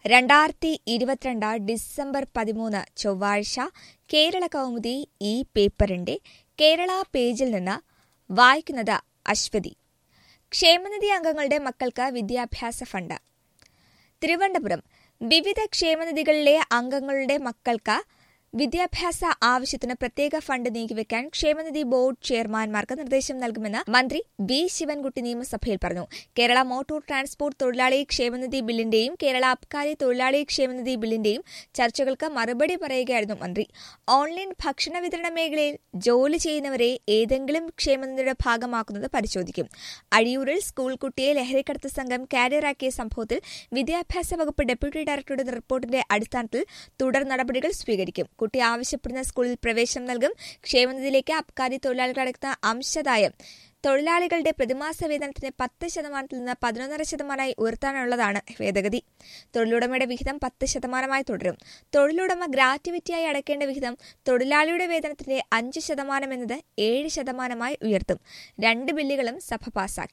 രണ്ടായിരത്തി ഇരുപത്തിരണ്ട് ഡിസംബർ പതിമൂന്ന് ചൊവ്വാഴ്ച കേരള കൗമുദി ഈ പേപ്പറിന്റെ കേരള പേജിൽ നിന്ന് വായിക്കുന്നത് അശ്വതി ക്ഷേമനിധി അംഗങ്ങളുടെ മക്കൾക്ക് വിദ്യാഭ്യാസ ഫണ്ട് തിരുവനന്തപുരം വിവിധ ക്ഷേമനിധികളിലെ അംഗങ്ങളുടെ മക്കൾക്ക് വിദ്യാഭ്യാസ ആവശ്യത്തിന് പ്രത്യേക ഫണ്ട് നീക്കിവെക്കാൻ ക്ഷേമനിധി ബോർഡ് ചെയർമാൻമാർക്ക് നിർദ്ദേശം നൽകുമെന്ന് മന്ത്രി വി ശിവൻകുട്ടി നിയമസഭയിൽ പറഞ്ഞു കേരള മോട്ടോർ ട്രാൻസ്പോർട്ട് തൊഴിലാളി ക്ഷേമനിധി ബില്ലിന്റെയും കേരള അബ്കാരി തൊഴിലാളി ക്ഷേമനിധി ബില്ലിന്റെയും ചർച്ചകൾക്ക് മറുപടി പറയുകയായിരുന്നു മന്ത്രി ഓൺലൈൻ ഭക്ഷണ വിതരണ മേഖലയിൽ ജോലി ചെയ്യുന്നവരെ ഏതെങ്കിലും ക്ഷേമനിധിയുടെ ഭാഗമാക്കുന്നത് പരിശോധിക്കും അഴിയൂരിൽ സ്കൂൾ കുട്ടിയെ ലഹരിക്കടത്ത് സംഘം കാരിയറാക്കിയ സംഭവത്തിൽ വിദ്യാഭ്യാസ വകുപ്പ് ഡെപ്യൂട്ടി ഡയറക്ടറുടെ റിപ്പോർട്ടിന്റെ അടിസ്ഥാനത്തിൽ തുടർ നടപടികൾ സ്വീകരിക്കും കുട്ടി ആവശ്യപ്പെടുന്ന സ്കൂളിൽ പ്രവേശനം നൽകും ക്ഷേമനിധിയിലേക്ക് അബ്കാരി തൊഴിലാളികളടക്കുന്ന അംശദായം തൊഴിലാളികളുടെ പ്രതിമാസ വേതനത്തിന് പത്ത് ശതമാനത്തിൽ നിന്ന് പതിനൊന്നര ശതമാനമായി ഉയർത്താനുള്ളതാണ് ഭേദഗതി തൊഴിലുടമയുടെ വിഹിതം പത്ത് ശതമാനമായി തുടരും തൊഴിലുടമ ഗ്രാറ്റുവിറ്റിയായി അടയ്ക്കേണ്ട വിഹിതം തൊഴിലാളിയുടെ വേതനത്തിന്റെ അഞ്ച് ശതമാനം എന്നത് ഏഴ് ശതമാനമായി ഉയർത്തും രണ്ട് ബില്ലുകളും സഭ പാസാക്കി